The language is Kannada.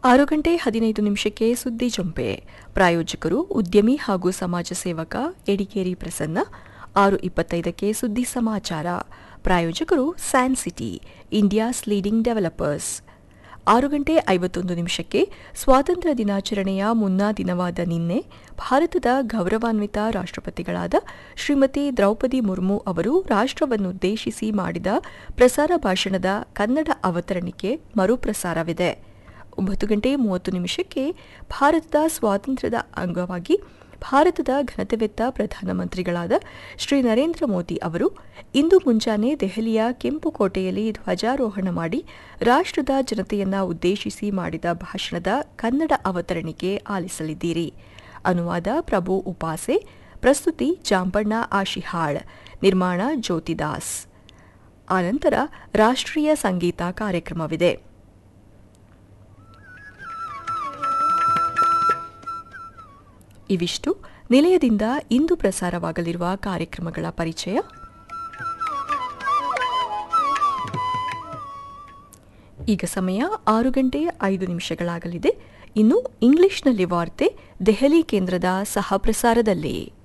ಆರು ಗಂಟೆ ಹದಿನೈದು ನಿಮಿಷಕ್ಕೆ ಸುದ್ದಿ ಜಂಪೆ ಪ್ರಾಯೋಜಕರು ಉದ್ಯಮಿ ಹಾಗೂ ಸಮಾಜ ಸೇವಕ ಎಡಿಕೇರಿ ಪ್ರಸನ್ನ ಆರು ಇಪ್ಪತ್ತೈದಕ್ಕೆ ಸುದ್ದಿ ಸಮಾಚಾರ ಪ್ರಾಯೋಜಕರು San City India's leading developers ಆರು ಗಂಟೆ ಐವತ್ತೊಂದು ನಿಮಿಷಕ್ಕೆ ಸ್ವಾತಂತ್ರ್ಯ ದಿನಾಚರಣೆಯ ಮುನ್ನಾ ದಿನವಾದ ನಿನ್ನೆ ಭಾರತದ ಗೌರವಾನ್ವಿತ ರಾಷ್ಟ್ರಪತಿಗಳಾದ ಶ್ರೀಮತಿ ದ್ರೌಪದಿ ಮುರ್ಮು ಅವರು ರಾಷ್ಟ್ರವನ್ನುದ್ದೇಶಿಸಿ ಮಾಡಿದ ಪ್ರಸಾರ ಭಾಷಣದ ಕನ್ನಡ ಅವತರಣಿಕೆ ಮರುಪ್ರಸಾರವಿದೆ ಒಂಬತ್ತು ಗಂಟೆ ಮೂವತ್ತು ನಿಮಿಷಕ್ಕೆ ಭಾರತದ ಸ್ವಾತಂತ್ರ್ಯದ ಅಂಗವಾಗಿ ಭಾರತದ ಘನತೆವೆತ್ತ ಪ್ರಧಾನಮಂತ್ರಿಗಳಾದ ಶ್ರೀ ನರೇಂದ್ರ ಮೋದಿ ಅವರು ಇಂದು ಮುಂಜಾನೆ ದೆಹಲಿಯ ಕೆಂಪುಕೋಟೆಯಲ್ಲಿ ಧ್ವಜಾರೋಹಣ ಮಾಡಿ ರಾಷ್ಟ್ರದ ಜನತೆಯನ್ನ ಉದ್ದೇಶಿಸಿ ಮಾಡಿದ ಭಾಷಣದ ಕನ್ನಡ ಅವತರಣಿಕೆ ಆಲಿಸಲಿದ್ದೀರಿ ಅನುವಾದ ಪ್ರಭು ಉಪಾಸೆ ಪ್ರಸ್ತುತಿ ಜಾಂಬಣ್ಣ ಆಶಿಹಾಳ್ ನಿರ್ಮಾಣ ಜ್ಯೋತಿದಾಸ್ ಆನಂತರ ರಾಷ್ಟ್ರೀಯ ಸಂಗೀತ ಕಾರ್ಯಕ್ರಮವಿದೆ ಇವಿಷ್ಟು ನಿಲಯದಿಂದ ಇಂದು ಪ್ರಸಾರವಾಗಲಿರುವ ಕಾರ್ಯಕ್ರಮಗಳ ಪರಿಚಯ ಈಗ ಸಮಯ ಆರು ಗಂಟೆ ಐದು ನಿಮಿಷಗಳಾಗಲಿದೆ ಇನ್ನು ಇಂಗ್ಲಿಷ್ನಲ್ಲಿ ವಾರ್ತೆ ದೆಹಲಿ ಕೇಂದ್ರದ ಸಹ ಪ್ರಸಾರದಲ್ಲಿ